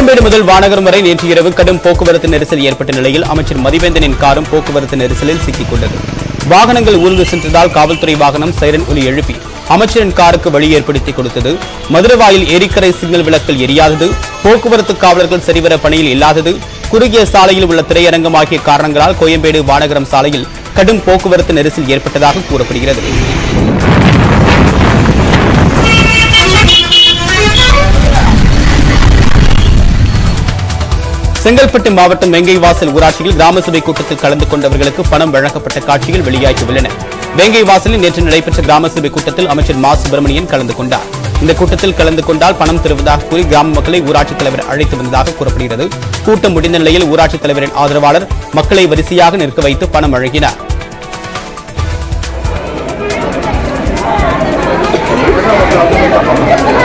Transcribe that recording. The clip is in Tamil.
கோயம்பேடு முதல் வானகரம் வரை நேற்று இரவு கடும் போக்குவரத்து நெரிசல் ஏற்பட்ட நிலையில் அமைச்சர் மதிவேந்தனின் காரும் போக்குவரத்து நெரிசலில் சிக்கிக் கொண்டது வாகனங்கள் ஊர்ந்து சென்றதால் காவல்துறை வாகனம் சைரன் ஒலி எழுப்பி அமைச்சரின் காருக்கு வழி ஏற்படுத்தி கொடுத்தது மதுரவாயில் ஏரிக்கரை சிக்னல் விளக்கில் எரியாதது போக்குவரத்து காவலர்கள் சரிவர பணியில் இல்லாதது குறுகிய சாலையில் உள்ள திரையரங்கம் ஆகிய காரணங்களால் கோயம்பேடு வானகரம் சாலையில் கடும் போக்குவரத்து நெரிசல் ஏற்பட்டதாக கூறப்படுகிறது செங்கல்பட்டு மாவட்டம் வேங்கைவாசல் ஊராட்சியில் கிராம சபை கூட்டத்தில் கலந்து கொண்டவர்களுக்கு பணம் வழங்கப்பட்ட காட்சிகள் வெளியாகியுள்ளன வேங்கைவாசலில் நேற்று நடைபெற்ற கிராம சபை கூட்டத்தில் அமைச்சர் மா சுப்பிரமணியன் கலந்து கொண்டார் இந்த கூட்டத்தில் கலந்து கொண்டால் பணம் தருவதாக கூறி கிராம மக்களை ஊராட்சித் தலைவர் அழைத்து வந்ததாக கூறப்படுகிறது கூட்டம் முடிந்த நிலையில் ஊராட்சித் தலைவரின் ஆதரவாளர் மக்களை வரிசையாக நிற்க வைத்து பணம் வழங்கினார் Thank